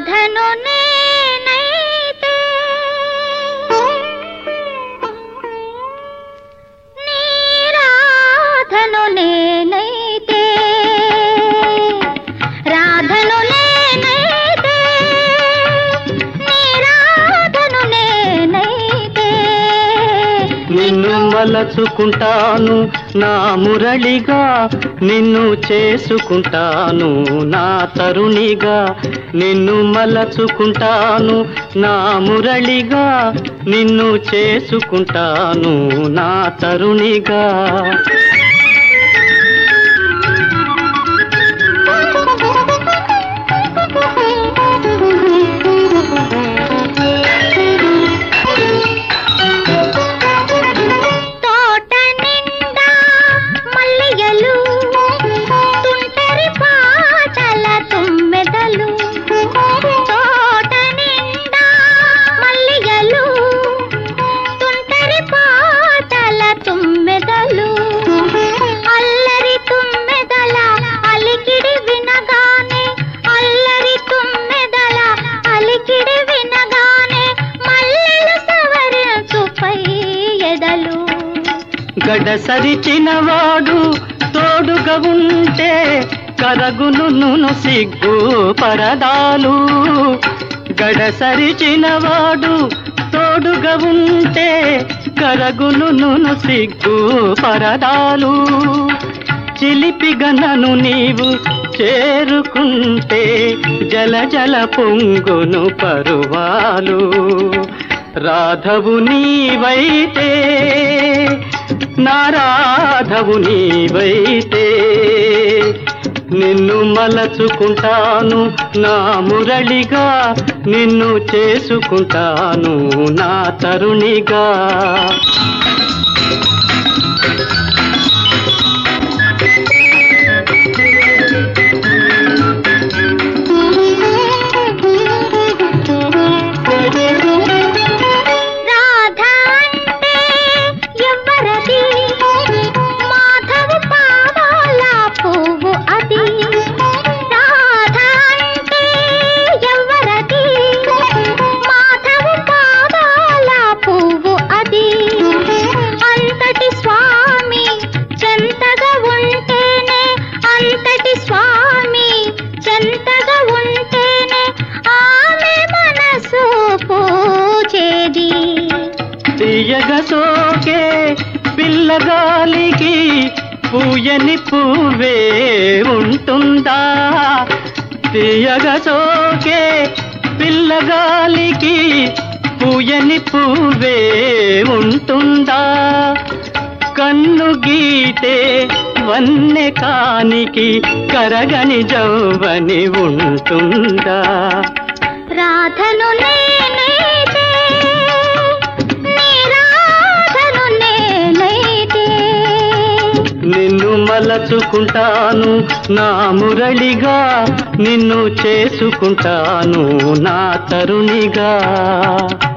రాధను నేనైతే నీ రాధను నేనైతే రాధను నేనైతే నీ రాధను నేనైతే నిన్ను మలచుకుంటాను నా మురళిగా నిన్ను చేసుకుంటాను నా తరుణిగా నిన్ను మలచుకుంటాను నా మురళిగా నిన్ను చేసుకుంటాను నా తరుణిగా తోట నిండా మల్లియలు తుంటరి పాటల తుమ్మెదలు తోట నిండా మల్లియలు తుంటరి పాటల తుమ్మెదలు అల్లరి తుమ్మెదల అలికిడి వినగానే అల్లరి తుమ్మెదల అలికిడి వినగానే మల్లెలు సవరించు పై ఎదలు గడసరిచినవాడు తోడుగా ఉంటే కరగును నును సిగ్గు పరదాలు గడసరిచినవాడు తోడుగా ఉంటే కరగును నును సిగ్గు పరదాలు చిలిపిగనను నీవు చేరుకుంటే జల జల పొంగును పరువాలు రాధవు నీవైతే నా రాధవు నీవైతే నిన్ను మలచుకుంటాను నా మురళిగా నిన్ను చేసుకుంటాను నా తరుణిగా రాధ అంటే ఎవ్వరది మాధవ పాదాల పువ్వు అది రాధ అంటే ఎవ్వరది మాధవ పాదాల పువ్వు అది అంతటి స్వామి చెంతగా ఉంటేనే అంతటి స్వామి చెంతగా ఉంటేనే ఆమె మనసు పూచేది తీయగ సోకే పిల్లగాలికి పూయని పువ్వే ఉంటుందా తీయగ సోకే పిల్లగాలికి పూయని పువ్వే ఉంటుందా కన్ను గీతే వన్నె కానికి కరగని జవ్వని ఉంటుందా రాధను నేనైతే నీ రాధను నేనైతే నిన్ను మలచుకుంటాను నా మురళిగా నిన్ను చేసుకుంటాను నా తరుణిగా